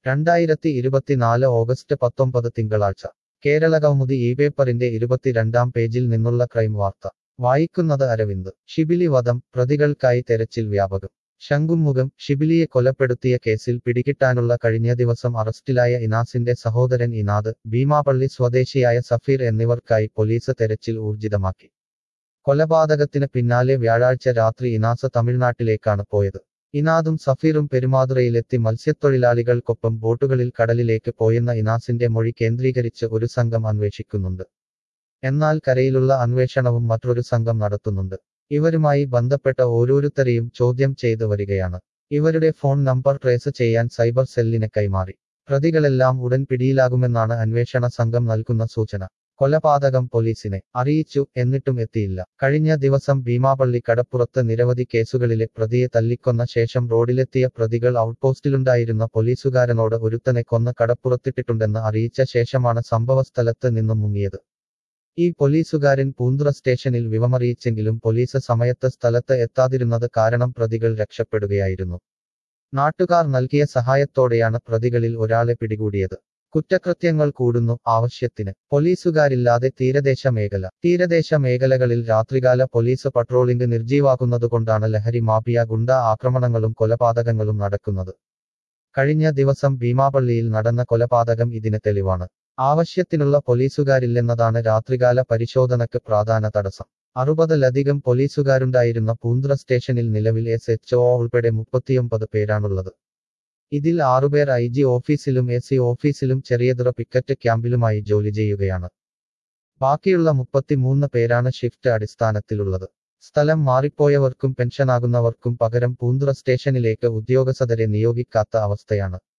രണ്ടായിരത്തി ഇരുപത്തിനാല് ഓഗസ്റ്റ് പത്തൊമ്പത് തിങ്കളാഴ്ച കേരളകൗമുദി ഈ പേപ്പറിന്റെ ഇരുപത്തിരണ്ടാം പേജിൽ നിന്നുള്ള ക്രൈം വാർത്ത വായിക്കുന്നത് അരവിന്ദ് ഷിബിലി വധം പ്രതികൾക്കായി തെരച്ചിൽ വ്യാപകം ശംഖുമുഖം ഷിബിലിയെ കൊലപ്പെടുത്തിയ കേസിൽ പിടികിട്ടാനുള്ള കഴിഞ്ഞ ദിവസം അറസ്റ്റിലായ ഇനാസിന്റെ സഹോദരൻ ഇനാദ് ഭീമാപള്ളി സ്വദേശിയായ സഫീർ എന്നിവർക്കായി പോലീസ് തെരച്ചിൽ ഊർജിതമാക്കി കൊലപാതകത്തിന് പിന്നാലെ വ്യാഴാഴ്ച രാത്രി ഇനാസ് തമിഴ്നാട്ടിലേക്കാണ് പോയത് ഇനാദും സഫീറും പെരുമാതുറയിലെത്തി മത്സ്യത്തൊഴിലാളികൾക്കൊപ്പം ബോട്ടുകളിൽ കടലിലേക്ക് പോയെന്ന ഇനാസിന്റെ മൊഴി കേന്ദ്രീകരിച്ച് ഒരു സംഘം അന്വേഷിക്കുന്നുണ്ട് എന്നാൽ കരയിലുള്ള അന്വേഷണവും മറ്റൊരു സംഘം നടത്തുന്നുണ്ട് ഇവരുമായി ബന്ധപ്പെട്ട ഓരോരുത്തരെയും ചോദ്യം ചെയ്തു വരികയാണ് ഇവരുടെ ഫോൺ നമ്പർ ട്രേസ് ചെയ്യാൻ സൈബർ സെല്ലിനെ കൈമാറി പ്രതികളെല്ലാം ഉടൻ പിടിയിലാകുമെന്നാണ് അന്വേഷണ സംഘം നൽകുന്ന സൂചന കൊലപാതകം പോലീസിനെ അറിയിച്ചു എന്നിട്ടും എത്തിയില്ല കഴിഞ്ഞ ദിവസം ഭീമാപള്ളി കടപ്പുറത്ത് നിരവധി കേസുകളിലെ പ്രതിയെ തല്ലിക്കൊന്ന ശേഷം റോഡിലെത്തിയ പ്രതികൾ ഔട്ട്പോസ്റ്റിലുണ്ടായിരുന്ന പോലീസുകാരനോട് ഒരുത്തനെ കൊന്ന് കടപ്പുറത്തിട്ടിട്ടുണ്ടെന്ന് അറിയിച്ച ശേഷമാണ് സംഭവസ്ഥലത്ത് നിന്നും മുങ്ങിയത് ഈ പോലീസുകാരൻ പൂന്തുറ സ്റ്റേഷനിൽ വിവമറിയിച്ചെങ്കിലും പോലീസ് സമയത്ത് സ്ഥലത്ത് എത്താതിരുന്നത് കാരണം പ്രതികൾ രക്ഷപ്പെടുകയായിരുന്നു നാട്ടുകാർ നൽകിയ സഹായത്തോടെയാണ് പ്രതികളിൽ ഒരാളെ പിടികൂടിയത് കുറ്റകൃത്യങ്ങൾ കൂടുന്നു ആവശ്യത്തിന് പോലീസുകാരില്ലാതെ തീരദേശ മേഖല തീരദേശ മേഖലകളിൽ രാത്രികാല പോലീസ് പട്രോളിംഗ് നിർജീവാക്കുന്നതുകൊണ്ടാണ് ലഹരി മാഫിയ ഗുണ്ട ആക്രമണങ്ങളും കൊലപാതകങ്ങളും നടക്കുന്നത് കഴിഞ്ഞ ദിവസം ഭീമാപള്ളിയിൽ നടന്ന കൊലപാതകം ഇതിന് തെളിവാണ് ആവശ്യത്തിനുള്ള പോലീസുകാരില്ലെന്നതാണ് രാത്രികാല പരിശോധനക്ക് പ്രധാന തടസ്സം അറുപതിലധികം പോലീസുകാരുണ്ടായിരുന്ന പൂന്തുറ സ്റ്റേഷനിൽ നിലവിൽ എസ് എച്ച് ഒ ഉൾപ്പെടെ മുപ്പത്തിയൊമ്പത് പേരാണുള്ളത് ഇതിൽ ആറുപേർ ഐ ജി ഓഫീസിലും എ സി ഓഫീസിലും ചെറിയതുറ പിക്കറ്റ് ക്യാമ്പിലുമായി ജോലി ചെയ്യുകയാണ് ബാക്കിയുള്ള മുപ്പത്തിമൂന്ന് പേരാണ് ഷിഫ്റ്റ് അടിസ്ഥാനത്തിലുള്ളത് സ്ഥലം മാറിപ്പോയവർക്കും പെൻഷനാകുന്നവർക്കും പകരം പൂന്തുറ സ്റ്റേഷനിലേക്ക് ഉദ്യോഗസ്ഥരെ നിയോഗിക്കാത്ത അവസ്ഥയാണ്